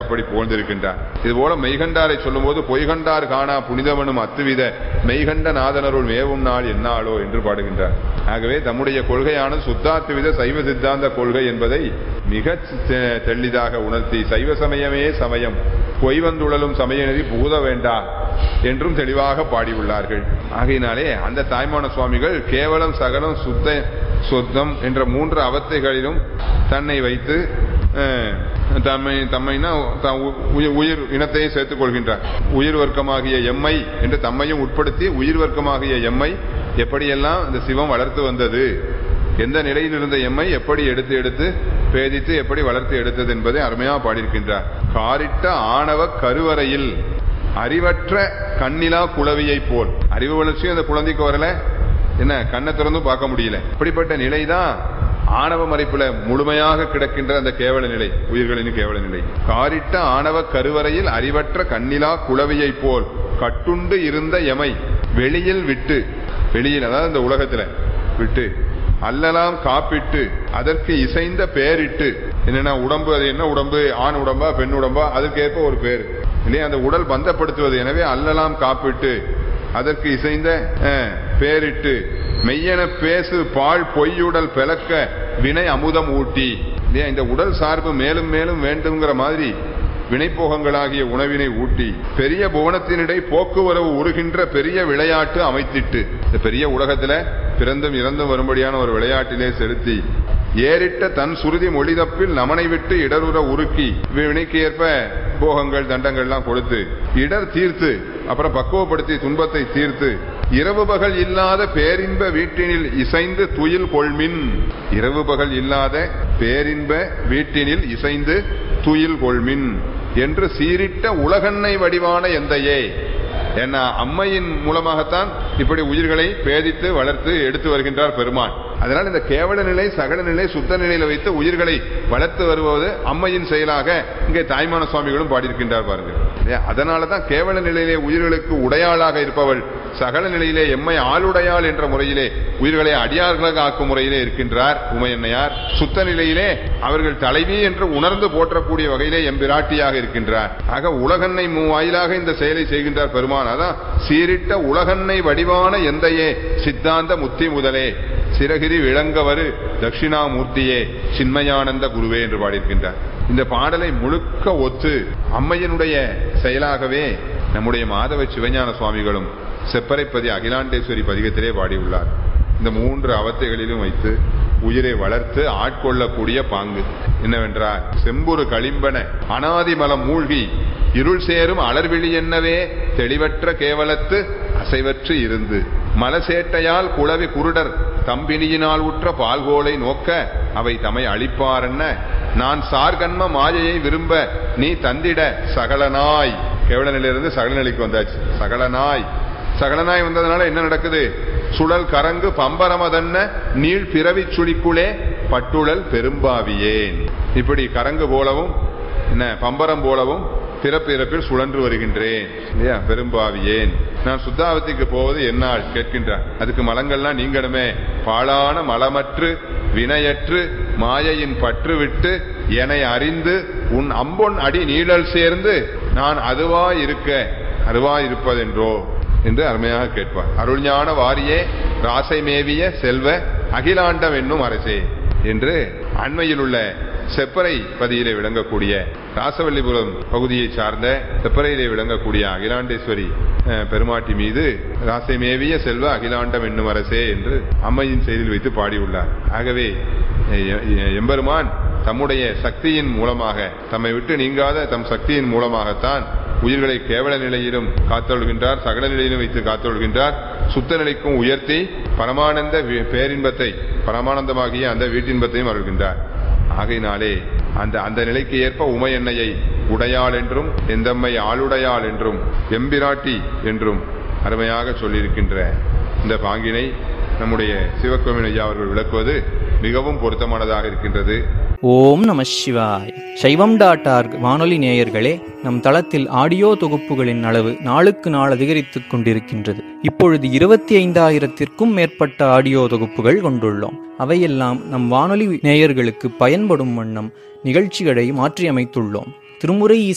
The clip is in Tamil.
இப்படி புகழ்ந்திருக்கின்றார் இதுபோல மெய்கண்டாரை சொல்லும்போது பொய்கண்டார் காணா புனிதவனும் அத்துவித மெய்கண்ட நாதனருள் மேவும் நாள் என்னாளோ என்று பாடுகின்றார் ஆகவே தம்முடைய கொள்கையானது சுத்தாத்துவித சைவ சித்தாந்த கொள்கை என்பதை மிக தெ- தெளிதாக உணர்த்தி சைவ சமயமே சமயம் பொய் வந்துழலும் சமய நெறி புகுத வேண்டா என்றும் தெளிவாக பாடியுள்ளார்கள் ஆகையினாலே அந்த தாய்மான சுவாமிகள் கேவலம் சகலம் சுத்த சொத்தம் என்ற மூன்று அவத்தைகளிலும் தன்னை வைத்து அஹ், தம்மை தம்மைனா த- உ- உயிர் உயிர் இனத்தையும் சேர்த்துக் கொள்கின்றார் உயிர் வர்க்கமாகிய எம்மை என்று தம்மையும் உட்படுத்தி உயிர் வர்க்கமாகிய எம்மை எப்படியெல்லாம் இந்த சிவம் வளர்த்து வந்தது எந்த நிலையில் இருந்த எம்மை எப்படி எடுத்து எடுத்து பேதித்து எப்படி வளர்த்து எடுத்தது என்பதை அருமையாக பாடியிருக்கின்றார் காரிட்ட ஆணவ கருவறையில் அறிவற்ற கண்ணிலா குளவியை போல் அறிவு வளர்ச்சியும் அந்த குழந்தைக்கு வரல என்ன கண்ணை திறந்து பார்க்க முடியல இப்படிப்பட்ட நிலைதான் ஆணவ மறைப்புல முழுமையாக கிடக்கின்ற அந்த கேவல நிலை உயிர்களின் கேவல நிலை காரிட்ட ஆணவ கருவறையில் அறிவற்ற கண்ணிலா குளவியை போல் கட்டுண்டு இருந்த எமை வெளியில் விட்டு வெளியில் அதாவது இந்த உலகத்துல விட்டு அல்லலாம் காப்பிட்டு அதற்கு இசைந்த பெயரிட்டு என்னன்னா உடம்பு அது என்ன உடம்பு ஆண் உடம்பா பெண் உடம்பா அதற்கேற்ப ஒரு பேர் இல்லையா அந்த உடல் பந்தப்படுத்துவது எனவே அல்லலாம் காப்பிட்டு அதற்கு இசைந்த அஹ், பேரிட்டு மெய்யென பேசு பால் பொய்யுடல் பிளக்க வினை அமுதம் ஊட்டி இல்லையா இந்த உடல் சார்பு மேலும் மேலும் வேண்டுங்கிற மாதிரி வினைப்போகங்களாகிய உணவினை ஊட்டி பெரிய புவனத்தினிடை போக்குவரவு உருகின்ற பெரிய விளையாட்டு அமைத்திட்டு இந்த பெரிய உலகத்துல பிறந்தும் இறந்தும் வரும்படியான ஒரு விளையாட்டிலே செலுத்தி ஏறிட்ட தன் சுருதி மொழிதப்பில் நமனை விட்டு இடருற உருக்கி வினைக்கு ஏற்ப போகங்கள் தண்டங்கள்லாம் கொடுத்து இடர் தீர்த்து அப்புறம் பக்குவப்படுத்தி துன்பத்தை தீர்த்து இரவு பகல் இல்லாத பேரின்ப வீட்டினில் இசைந்து துயில் கொள்மின் இரவு பகல் இல்லாத பேரின்ப வீட்டினில் இசைந்து துயில் கொள்மின் என்று சீரிட்ட உலகன்னை வடிவான எந்தையே ஏன்னா அம்மையின் மூலமாகத்தான் இப்படி உயிர்களை பேதித்து வளர்த்து எடுத்து வருகின்றார் பெருமான் அதனால் இந்த கேவல நிலை சகல நிலை சுத்த நிலையில வைத்து உயிர்களை வளர்த்து வருவது அம்மையின் செயலாக இங்கே தாய்மான சுவாமிகளும் பாடியிருக்கின்றார் பாருங்க இல்லையா? அதனாலதான் கேவல நிலையிலே உயிர்களுக்கு உடையாளாக இருப்பவள் சகல நிலையிலே எம்மை ஆளுடையாள் என்ற முறையிலே உயிர்களை அடியார்களாக ஆக்கும் முறையிலே இருக்கின்றார் உமையன்னையார் சுத்த நிலையிலே அவர்கள் தலைவி என்று உணர்ந்து போற்றக்கூடிய வகையிலே எம்பிராட்டியாக இருக்கின்றார் ஆக உலகன்னை வாயிலாக இந்த செயலை செய்கின்றார் பெருமான் அதான் சீரிட்ட உலகன்னை வடிவான எந்தையே சித்தாந்த முத்தி முதலே சிறகிரி விளங்கவரு தட்சிணாமூர்த்தியே சின்மயானந்த குருவே என்று பாடியிருக்கின்றார் இந்த பாடலை முழுக்க ஒத்து அம்மையனுடைய செயலாகவே நம்முடைய மாதவ சிவஞான சுவாமிகளும் செப்பரைப்பதி அகிலாண்டேஸ்வரி பதிகத்திலே பாடியுள்ளார் இந்த மூன்று அவத்தைகளிலும் வைத்து உயிரை வளர்த்து ஆட்கொள்ளக்கூடிய பாங்கு என்னவென்றால் செம்புரு களிம்பன அனாதிமலம் மூழ்கி இருள் சேரும் அலர்விழி என்னவே தெளிவற்ற கேவலத்து அசைவற்று இருந்து மலசேட்டையால் குளவி குருடர் தம்பினியினால் உற்ற பால்கோலை நோக்க அவை தமை அழிப்பாரென்ன நான் சார்கன்ம மாயையை விரும்ப நீ தந்திட சகலனாய் கேவல நிலையிலிருந்து சகல நிலைக்கு வந்தாச்சு சகலனாய் சகலனாய் வந்ததுனால என்ன நடக்குது சுழல் கரங்கு பம்பரமதன்ன நீள் பிறவி சுழிக்குளே பட்டுழல் பெரும்பாவியேன் இப்படி கரங்கு போலவும் என்ன பம்பரம் போலவும் பிறப்பிறப்பில் சுழன்று வருகின்றேன் இல்லையா பெரும்பாவியேன் நான் சுத்தாவத்திக்கு போவது என்னால் கேட்கின்றார் அதுக்கு மலங்கள்லாம் நீங்கணுமே பாழான மலமற்று வினையற்று மாயையின் பற்று விட்டு என்னை அறிந்து உன் அம்பொன் அடி நீழல் சேர்ந்து நான் அதுவா இருக்க அதுவா இருப்பதென்றோ என்று அருமையாக கேட்பார் அருள்ஞான வாரியே ராசை மேவிய செல்வ அகிலாண்டம் என்னும் அரசே என்று அண்மையில் உள்ள செப்பறை பதியிலே விளங்கக்கூடிய ராசவல்லிபுரம் பகுதியை சார்ந்த செப்பறையிலே விளங்கக்கூடிய அகிலாண்டேஸ்வரி அஹ், பெருமாட்டி மீது ராசை மேவிய செல்வ அகிலாண்டம் என்னும் அரசே என்று அம்மையின் செய்தியில் வைத்து பாடியுள்ளார் ஆகவே எ- எ- எம்பெருமான் தம்முடைய சக்தியின் மூலமாக தம்மை விட்டு நீங்காத தம் சக்தியின் மூலமாகத்தான் உயிர்களை கேவல நிலையிலும் காத்தொழுகின்றார் சகல நிலையிலும் வைத்து காத்தொழுகின்றார் சுத்த நிலைக்கும் உயர்த்தி பரமானந்த வி- பேரின்பத்தை பரமானந்தமாகிய அந்த வீட்டின்பத்தையும் அருள்கின்றார் ஆகையினாலே அந்த அந்த நிலைக்கு ஏற்ப உமை எண்ணெயை உடையாள் என்றும் எந்தம்மை ஆளுடையாள் என்றும் எம்பிராட்டி என்றும் அருமையாக சொல்லியிருக்கின்ற இந்த பாங்கினை நம்முடைய சிவக்கோவின் ஐயா அவர்கள் விளக்குவது மிகவும் பொருத்தமானதாக இருக்கின்றது ஓம் நம சிவாய் சைவம் டாட் ஆர்க் வானொலி நேயர்களே நம் தளத்தில் ஆடியோ தொகுப்புகளின் அளவு நாளுக்கு நாள் அதிகரித்துக் கொண்டிருக்கின்றது இப்பொழுது இருபத்தி ஐந்தாயிரத்திற்கும் மேற்பட்ட ஆடியோ தொகுப்புகள் கொண்டுள்ளோம் அவையெல்லாம் நம் வானொலி நேயர்களுக்கு பயன்படும் வண்ணம் நிகழ்ச்சிகளை மாற்றியமைத்துள்ளோம் திருமுறை